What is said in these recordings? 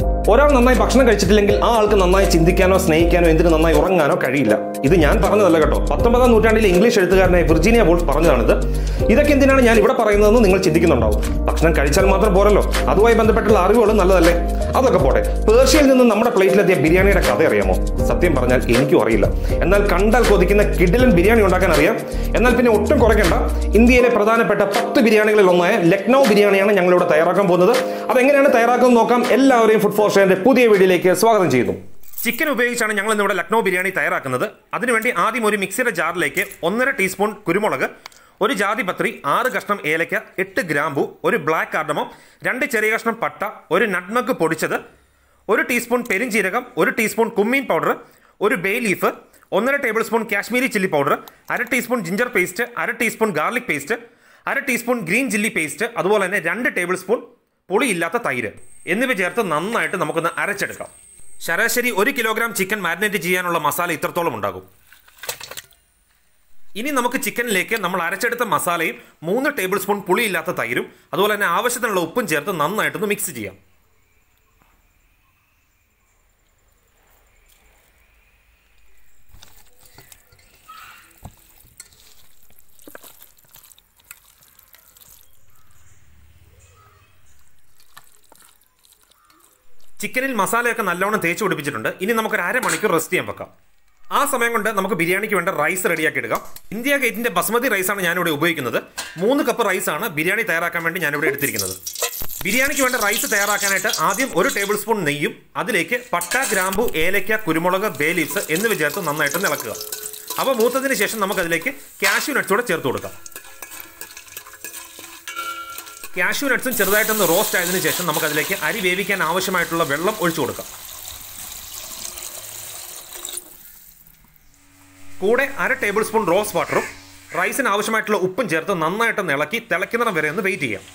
ഒരാൾ നന്നായി ഭക്ഷണം കഴിച്ചിട്ടില്ലെങ്കിൽ ആ ആൾക്ക് നന്നായി ചിന്തിക്കാനോ സ്നേഹിക്കാനോ എന്തിന് നന്നായി ഉറങ്ങാനോ കഴിയില്ല ഇത് ഞാൻ പറഞ്ഞതല്ല കേട്ടോ പത്തൊമ്പതാം നൂറ്റാണ്ടിലെ ഇംഗ്ലീഷ് എഴുത്തുകാരനായ വിർജീനിയ വോൾഫ് പറഞ്ഞതാണിത് ഇതൊക്കെ എന്തിനാണ് ഞാൻ ഇവിടെ പറയുന്നതെന്ന് നിങ്ങൾ ചിന്തിക്കുന്നുണ്ടാവും ഭക്ഷണം കഴിച്ചാൽ മാത്രം പോരല്ലോ അതുമായി ബന്ധപ്പെട്ടുള്ള അറിവുകളും നല്ലതല്ലേ അതൊക്കെ പോട്ടെ പേർഷ്യയിൽ നിന്ന് നമ്മുടെ പ്ലേറ്റിലെത്തിയ ബിരിയാണിയുടെ കഥ അറിയാമോ സത്യം പറഞ്ഞാൽ എനിക്കും അറിയില്ല എന്നാൽ കണ്ടാൽ കൊതിക്കുന്ന കിഡിലൻ ബിരിയാണി ഉണ്ടാക്കാൻ അറിയാം എന്നാൽ പിന്നെ ഒട്ടും കുറയ്ക്കണ്ട ഇന്ത്യയിലെ പ്രധാനപ്പെട്ട പത്ത് ബിരിയാണികളിൽ ഒന്നായ ലക്നൗ ബിരിയാണിയാണ് ഞങ്ങളിവിടെ തയ്യാറാക്കാൻ പോകുന്നത് അതെങ്ങനെയാണ് തയ്യാറാക്കുന്നത് നോക്കാം എല്ലാവരെയും ഫുഡ് ഫോർഷന്റെ പുതിയ വീഡിയോയിലേക്ക് സ്വാഗതം ചെയ്യുന്നു ചിക്കൻ ഉപയോഗിച്ചാണ് ഞങ്ങൾ ഇന്നിവിടെ ലക്നൗ ബിരിയാണി തയ്യാറാക്കുന്നത് അതിനുവേണ്ടി ആദ്യം ഒരു മിക്സിയുടെ ജാറിലേക്ക് ഒന്നര ടീസ്പൂൺ കുരുമുളക് ഒരു ജാതിപത്രി ആറ് കഷ്ണം ഏലക്ക എട്ട് ഗ്രാമ്പു ഒരു ബ്ലാക്ക് കാർഡമം രണ്ട് ചെറിയ കഷ്ണം പട്ട ഒരു നട്മഗ് പൊടിച്ചത് ഒരു ടീസ്പൂൺ പെരിഞ്ചീരകം ഒരു ടീസ്പൂൺ കുമ്മീൻ പൗഡർ ഒരു ബേ ലീഫ് ഒന്നര tablespoon Kashmiri chilli powder അര ടീസ്പൂൺ ജിഞ്ചർ പേസ്റ്റ് അര ടീസ്പൂൺ ഗാർലിക് പേസ്റ്റ് അര ടീസ്പൂൺ ഗ്രീൻ ചില്ലി പേസ്റ്റ് അതുപോലെ തന്നെ രണ്ട് ടേബിൾ സ്പൂൺ പുളിയില്ലാത്ത തൈര് എന്നിവ ചേർത്ത് നന്നായിട്ട് നമുക്കൊന്ന് അരച്ചെടുക്കാം ശരാശരി ഒരു കിലോഗ്രാം ചിക്കൻ മാരിനേറ്റ് ചെയ്യാനുള്ള മസാല ഇത്രത്തോളം ഉണ്ടാകും ഇനി നമുക്ക് ചിക്കനിലേക്ക് നമ്മൾ അരച്ചെടുത്ത മസാലയും മൂന്ന് ടേബിൾ സ്പൂൺ പുളിയില്ലാത്ത തൈരും അതുപോലെ തന്നെ ആവശ്യത്തിനുള്ള ഉപ്പും ചേർത്ത് നന്നായിട്ടൊന്ന് മിക്സ് ചെയ്യാം ചിക്കനിൽ മസാലയൊക്കെ നല്ലോണം തേച്ച് പിടിപ്പിച്ചിട്ടുണ്ട് ഇനി നമുക്കൊരു അരമണിക്കൂർ റെസ്റ്റ് ചെയ്യാൻ വെക്കാം ആ സമയം കൊണ്ട് നമുക്ക് ബിരിയാണിക്ക് വേണ്ട റൈസ് റെഡിയാക്കി എടുക്കാം ഇന്ത്യ ഗേറ്റിന്റെ ബസ്മതി റൈസാണ് ഞാനിവിടെ ഉപയോഗിക്കുന്നത് മൂന്ന് കപ്പ് റൈസാണ് ബിരിയാണി തയ്യാറാക്കാൻ വേണ്ടി ഞാനിവിടെ എടുത്തിരിക്കുന്നത് ബിരിയാണിക്ക് വേണ്ട റൈസ് തയ്യാറാക്കാനായിട്ട് ആദ്യം ഒരു ടേബിൾ സ്പൂൺ നെയ്യും അതിലേക്ക് പട്ട ഗ്രാമ്പു ഏലക്ക കുരുമുളക് ബേ ലീവ്സ് എന്നിവ ചേർത്ത് നന്നായിട്ട് ഇളക്കുക അവ മൂത്തതിന് ശേഷം നമുക്കതിലേക്ക് കാഷ്യൂ നട്ട്സ് കൂടെ ചേർത്ത് കൊടുക്കാം കാഷ്യൂ നട്ട്സും ചെറുതായിട്ടൊന്ന് റോസ്റ്റ് ആയതിനു ശേഷം നമുക്കതിലേക്ക് അരി വേവിക്കാൻ ആവശ്യമായിട്ടുള്ള വെള്ളം ഒഴിച്ചു കൊടുക്കാം കൂടെ അര ടേബിൾ സ്പൂൺ റോസ് വാട്ടറും റൈസിന് ആവശ്യമായിട്ടുള്ള ഉപ്പും ചേർത്ത് നന്നായിട്ട് ഇളക്കി തിളയ്ക്കുന്നിടം വരെ ഒന്ന് വെയിറ്റ് ചെയ്യാം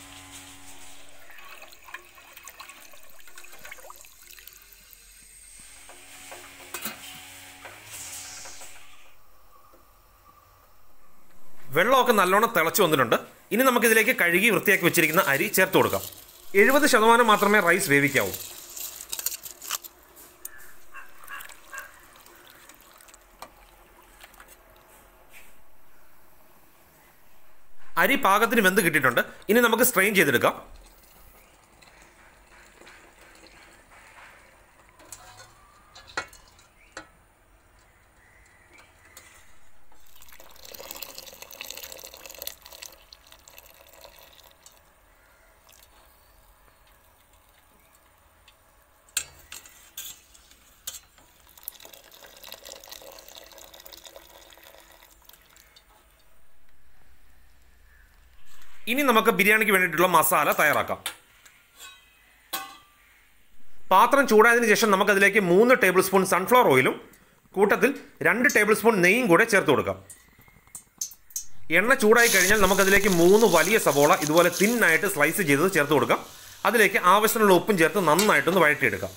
വെള്ളമൊക്കെ നല്ലോണം തിളച്ചു വന്നിട്ടുണ്ട് ഇനി നമുക്കിതിലേക്ക് കഴുകി വൃത്തിയാക്കി വെച്ചിരിക്കുന്ന അരി ചേർത്ത് കൊടുക്കാം എഴുപത് ശതമാനം മാത്രമേ റൈസ് വേവിക്കാവൂ അരി പാകത്തിന് വെന്ത് കിട്ടിയിട്ടുണ്ട് ഇനി നമുക്ക് സ്ട്രെയിൻ ചെയ്തെടുക്കാം ഇനി നമുക്ക് ബിരിയാണിക്ക് വേണ്ടിയിട്ടുള്ള മസാല തയ്യാറാക്കാം പാത്രം ചൂടായതിനു ശേഷം നമുക്കതിലേക്ക് മൂന്ന് ടേബിൾ സ്പൂൺ സൺഫ്ലവർ ഓയിലും കൂട്ടത്തിൽ രണ്ട് ടേബിൾ സ്പൂൺ നെയ്യും കൂടെ ചേർത്ത് കൊടുക്കാം എണ്ണ ചൂടായി കഴിഞ്ഞാൽ നമുക്കതിലേക്ക് മൂന്ന് വലിയ സവോള ഇതുപോലെ തിന്നായിട്ട് സ്ലൈസ് ചെയ്തത് ചേർത്ത് കൊടുക്കാം അതിലേക്ക് ആവശ്യത്തിനുള്ള ഉപ്പും ചേർത്ത് നന്നായിട്ടൊന്ന് വഴറ്റിയെടുക്കാം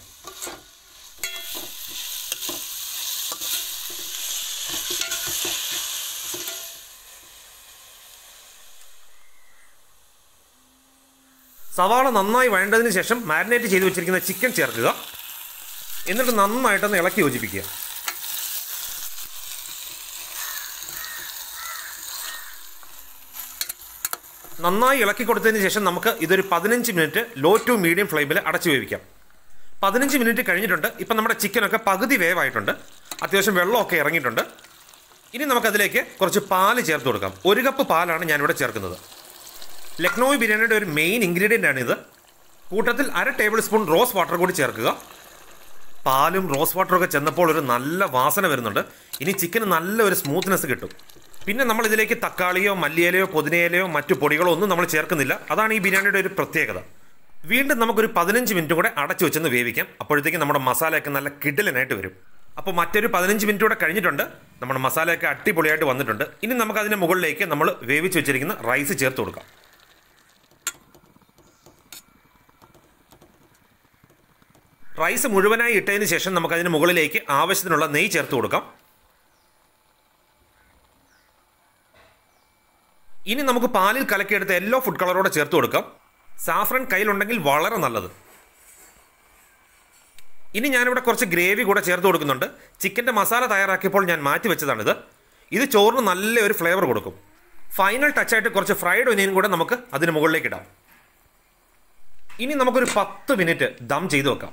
സവാള നന്നായി വഴണ്ടതിന് ശേഷം മാരിനേറ്റ് ചെയ്ത് വെച്ചിരിക്കുന്ന ചിക്കൻ ചേർക്കുക എന്നിട്ട് നന്നായിട്ടൊന്ന് ഇളക്കി യോജിപ്പിക്കുക നന്നായി ഇളക്കി കൊടുത്തതിന് ശേഷം നമുക്ക് ഇതൊരു പതിനഞ്ച് മിനിറ്റ് ലോ ടു മീഡിയം ഫ്ലെയിമിൽ അടച്ചു വേവിക്കാം പതിനഞ്ച് മിനിറ്റ് കഴിഞ്ഞിട്ടുണ്ട് ഇപ്പം നമ്മുടെ ചിക്കനൊക്കെ പകുതി വേവായിട്ടുണ്ട് അത്യാവശ്യം വെള്ളമൊക്കെ ഇറങ്ങിയിട്ടുണ്ട് ഇനി നമുക്കതിലേക്ക് കുറച്ച് പാല് ചേർത്ത് കൊടുക്കാം ഒരു കപ്പ് പാലാണ് ഞാനിവിടെ ചേർക്കുന്നത് ലക്നൗ ബിരിയാണിയുടെ ഒരു മെയിൻ ഇൻഗ്രീഡിയൻ്റ് ആണ് ഇത് കൂട്ടത്തിൽ അര ടേബിൾ സ്പൂൺ റോസ് വാട്ടർ കൂടി ചേർക്കുക പാലും റോസ് വാട്ടറും ഒക്കെ ചെന്നപ്പോൾ ഒരു നല്ല വാസന വരുന്നുണ്ട് ഇനി ചിക്കന് നല്ല ഒരു സ്മൂത്ത്നെസ് കിട്ടും പിന്നെ നമ്മൾ ഇതിലേക്ക് തക്കാളിയോ മല്ലിയിലയോ പുതിനയിലയോ മറ്റു പൊടികളോ ഒന്നും നമ്മൾ ചേർക്കുന്നില്ല അതാണ് ഈ ബിരിയാണിയുടെ ഒരു പ്രത്യേകത വീണ്ടും നമുക്കൊരു പതിനഞ്ച് മിനിറ്റ് കൂടെ അടച്ചു വെച്ചൊന്ന് വേവിക്കാം അപ്പോഴത്തേക്കും നമ്മുടെ മസാലയൊക്കെ നല്ല കിഡിലനായിട്ട് വരും അപ്പോൾ മറ്റൊരു പതിനഞ്ച് മിനിറ്റ് കൂടെ കഴിഞ്ഞിട്ടുണ്ട് നമ്മുടെ മസാലയൊക്കെ അടിപൊളിയായിട്ട് വന്നിട്ടുണ്ട് ഇനി നമുക്ക് അതിൻ്റെ മുകളിലേക്ക് നമ്മൾ വേവിച്ച് വെച്ചിരിക്കുന്ന റൈസ് ചേർത്ത് കൊടുക്കാം റൈസ് മുഴുവനായി ഇട്ടതിന് ശേഷം നമുക്ക് അതിന് മുകളിലേക്ക് ആവശ്യത്തിനുള്ള നെയ്യ് ചേർത്ത് കൊടുക്കാം ഇനി നമുക്ക് പാലിൽ കലക്കിയെടുത്ത യെല്ലോ ഫുഡ് കളറോടെ ചേർത്ത് കൊടുക്കാം സാഫ്രൻ കയ്യിലുണ്ടെങ്കിൽ വളരെ നല്ലത് ഇനി ഞാനിവിടെ കുറച്ച് ഗ്രേവി കൂടെ ചേർത്ത് കൊടുക്കുന്നുണ്ട് ചിക്കൻ്റെ മസാല തയ്യാറാക്കിയപ്പോൾ ഞാൻ മാറ്റി വെച്ചതാണിത് ഇത് ചോറിന് നല്ല ഒരു ഫ്ലേവർ കൊടുക്കും ഫൈനൽ ടച്ചായിട്ട് കുറച്ച് ഫ്രൈഡ് ഒനിയൻ കൂടെ നമുക്ക് അതിന് മുകളിലേക്ക് ഇടാം ഇനി നമുക്കൊരു പത്ത് മിനിറ്റ് ദം ചെയ്ത് വെക്കാം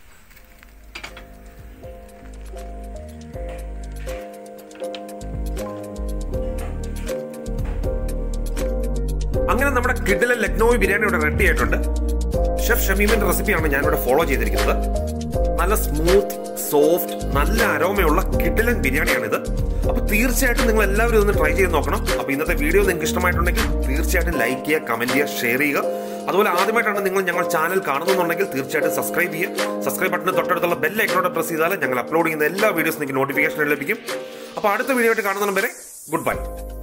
അങ്ങനെ നമ്മുടെ കിഡിലെ ലക്നോവി ബിരിയാണി ഇവിടെ റെഡി ആയിട്ടുണ്ട് ഷെഫ് ഷമീമിന്റെ റെസിപ്പിയാണ് ഞാനിവിടെ ഫോളോ ചെയ്തിരിക്കുന്നത് നല്ല സ്മൂത്ത് സോഫ്റ്റ് നല്ല അരോമയുള്ള കിഡിലൻ ബിരിയാണിയാണിത് അപ്പൊ തീർച്ചയായിട്ടും നിങ്ങൾ എല്ലാവരും ഇതൊന്ന് ട്രൈ ചെയ്ത് നോക്കണം അപ്പൊ ഇന്നത്തെ വീഡിയോ നിങ്ങൾക്ക് ഇഷ്ടമായിട്ടുണ്ടെങ്കിൽ തീർച്ചയായിട്ടും ലൈക്ക് ചെയ്യുക കമന്റ് ചെയ്യുക ഷെയർ ചെയ്യുക അതുപോലെ ആദ്യമായിട്ടാണ് നിങ്ങൾ ഞങ്ങൾ ചാനൽ കാണുന്നുണ്ടെങ്കിൽ തീർച്ചയായിട്ടും സബ്സ്ക്രൈബ് ചെയ്യുക സബ്സ്ക്രൈബ് ബട്ടൺ തൊട്ടടുത്തുള്ള ബെൽ ഐക്കണോടെ പ്രസ് ചെയ്താൽ ഞങ്ങൾ അപ്ലോഡ് ചെയ്യുന്ന എല്ലാ വീഡിയോസ് നിങ്ങൾക്ക് നോട്ടിഫിക്കേഷൻ ലഭിക്കും അപ്പോൾ അടുത്ത വീഡിയോ ആയിട്ട് കാണുന്നതിന് വരെ ഗുഡ് ബൈ